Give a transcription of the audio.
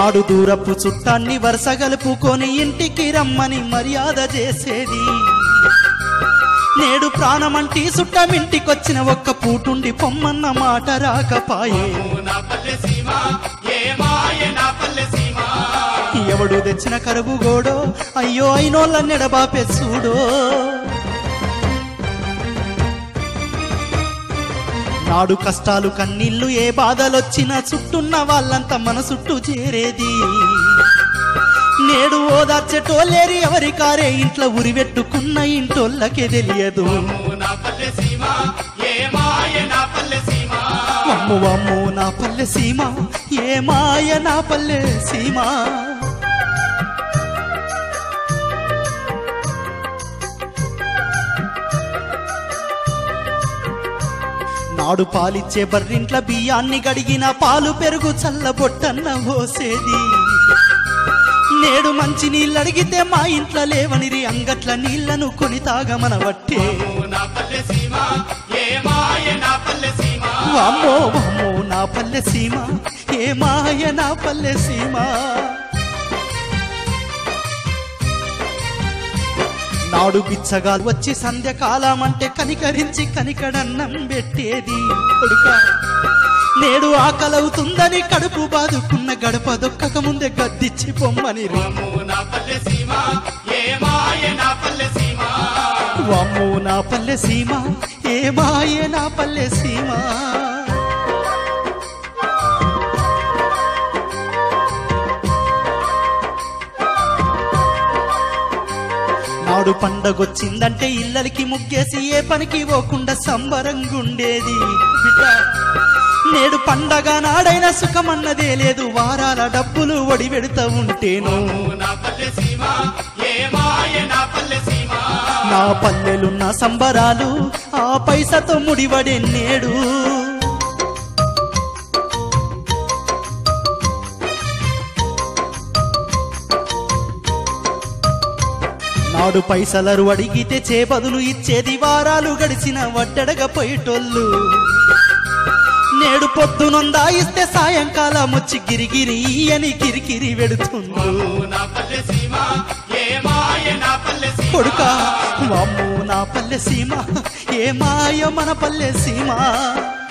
నాడు దూరపు చుట్టాన్ని వరుస గలుపుకొని ఇంటికి రమ్మని మర్యాద చేసేది నేడు ప్రాణమంటి చుట్టమింటికొచ్చిన ఒక్క పూటుండి పొమ్మన్న మాట రాకపాయే నా పల్లె సీమ ఏ మాయ నా పల్లె సీమ ఎవడు తెచ్చిన కరువు గోడో అయ్యో అయినోళ్ళ నెడబాపే చూడో నాడు కష్టాలు కన్నీళ్లు ఏ బాధలొచ్చినా చుట్టున్న వాళ్ళంతా మన చుట్టూ చేరేది నేడు ఓదార్చెటోలేరి ఎవరి కారే ఇంట్లో ఉరివెట్టుకున్న ఇంటోళ్ళకే తెలియదు నా పల్లె సీమ ఏ మాయ నా పల్లె సీమ అమ్ము అమ్ము నా పల్లె సీమ ఏ మాయ నా పల్లె సీమ నాడు పాలిచ్చే బర్రింట్ల బియ్యాన్ని గడిగిన పాలు పెరుగు చల్లబొట్టన్న పోసేది నేడు మంచి నీళ్ళు అడిగితే మా ఇంట్లో లేవనిరి అంగట్ల నీళ్లను కొని తాగమన వట్టే నా పల్లె సీమ ఏ మాయ నా పల్లె సీమ వామ్మో వామ్మో నా పల్లె సీమ ఏ మాయ నా పల్లె సీమ నాడు బిచ్చగాలు వచ్చి సంధ్యకాలం అంటే కనికరించి కనికడన్నం పెట్టేది కొడుక నేడు ఆకలవుతుందని కడుపు బాదుకున్న గడప దొక్కక ముందే గద్దిచ్చి పొమ్మని రే నా పల్లె సీమ ఏ మాయ నా పల్లె సీమ వామ్మో నా పల్లె సీమ ఏ మాయ నా పల్లె సీమ నాడు పండగొచ్చిందంటే ఇళ్ళకి ముగ్గేసి ఏ పనికి పోకుండా సంబరంగుండేది బిడ్డ నేడు పండగ నాడైన సుఖమన్నదే లేదు వారాల డబ్బులు ఒడి పెడతా ఉంటేను నా పల్లె సీమ ఏ మాయ నా పల్లె సీమ నా పల్లెలున్న సంబరాలు ఆ పైసతో ముడివడే నేడు నాడు పైసలరు అడిగితే చేపదులు ఇచ్చేది వారాలు గడిచిన వడ్డడగా పోయేటోళ్ళు నేడు పొద్దునొందా ఇస్తే సాయంకాలం వచ్చి గిరిగిరి అని కిరికిరి వెడుతుండు నా పల్లె సీమ ఏ మాయ నా పల్లె సీమ కొడుక వామ్మో నా పల్లె సీమ ఏ మాయ మన పల్లె సీమ